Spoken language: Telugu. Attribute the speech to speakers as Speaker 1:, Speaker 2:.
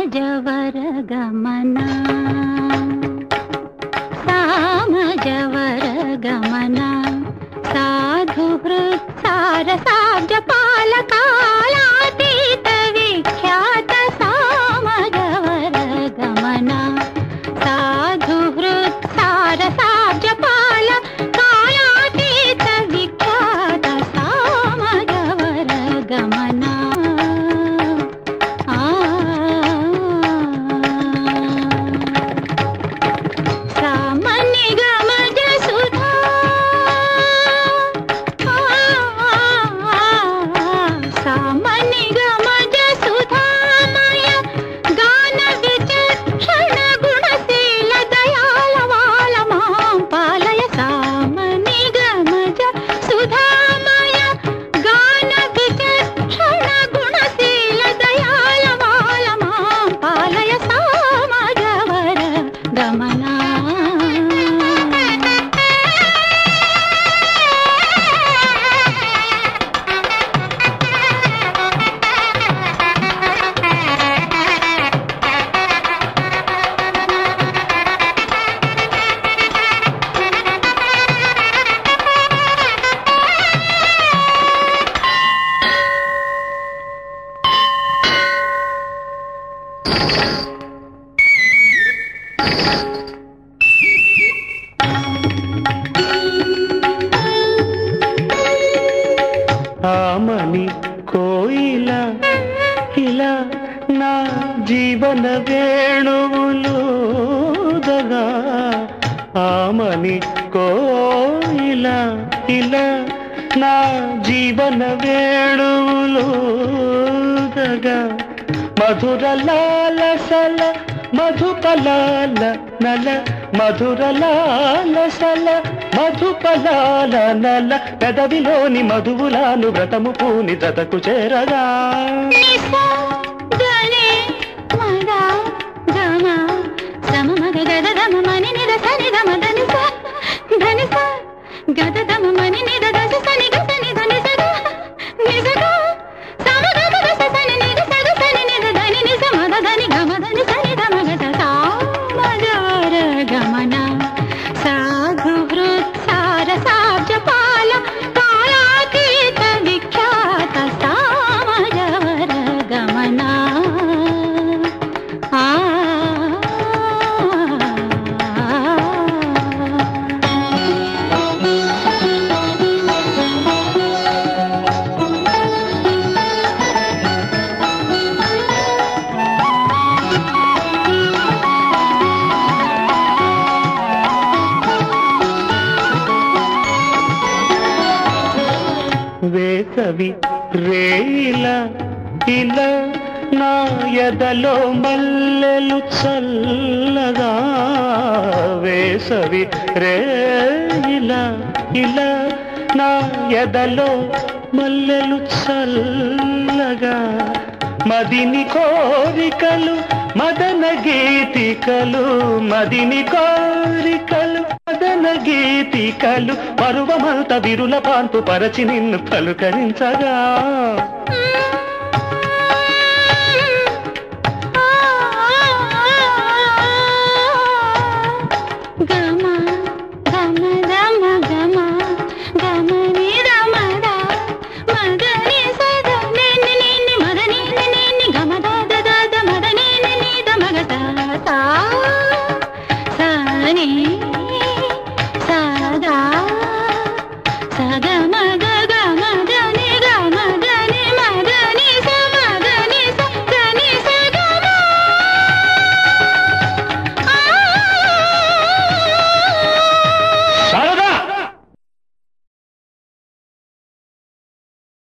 Speaker 1: సామజవర గమన సామజవర గమన సాధు హృత్సార సాబ్జ పాలకాలాతీత విఖ్యాత సామజవర గమన సాధు హృత్సార సాబ్జ పాల కాలాతీత విఖ్యాత సామజవర గమన ఆ సామని గమజ సుధా సామని గమజ సుధామయ గాన విచక్షణ గుణశీల దయాల వాల మాం పాలయ సామని గమజ సుధామయ గాన విచక్షణ గుణశీల దయాల వాల మాం పాలయ సామజవర గమనా
Speaker 2: ఆమని కోయిల ఇలా నా జీవన వేణువులుదగా ఆమని కోయిల ఇలా నా జీవన వేణువులుదగా మధుర లాలసల మధుపలాల నల మధుర లాలసల మధుపలాల నల పెదవిలోని మధువులాను వ్రతము పూని జతకు చేరగా
Speaker 1: నిసా గనే మదా గమ సమ మగ గద దమ మని నిద సని దమ దని స ధని స గద దమ మని నిద దస సని గ సని ధని స గ ని స గ సమ గ మ గ స సని ని గ స గ సని ని ద ధని ని స మ ద ధని గ మ ధని సని ధ మ గ స సా మ గ ర గమన సాధు హృత్సార సాబ్జ పాల కాలాతీత విఖ్యాత సామజవర గమన ఆ
Speaker 2: వేసవి రేల ఇలా నా ఎదలో మల్లెలు చల్లగా వేసవి రేల ఇలా నా ఎదలో మల్లెలు చల్లగా మదిని కోరికలు మదన గీతికలు మదిని కోరికలు మదన గీతికలు పరువమంత విరుల పాంపు పరచి నిన్ను పలుకరించగా
Speaker 1: మ్మ్.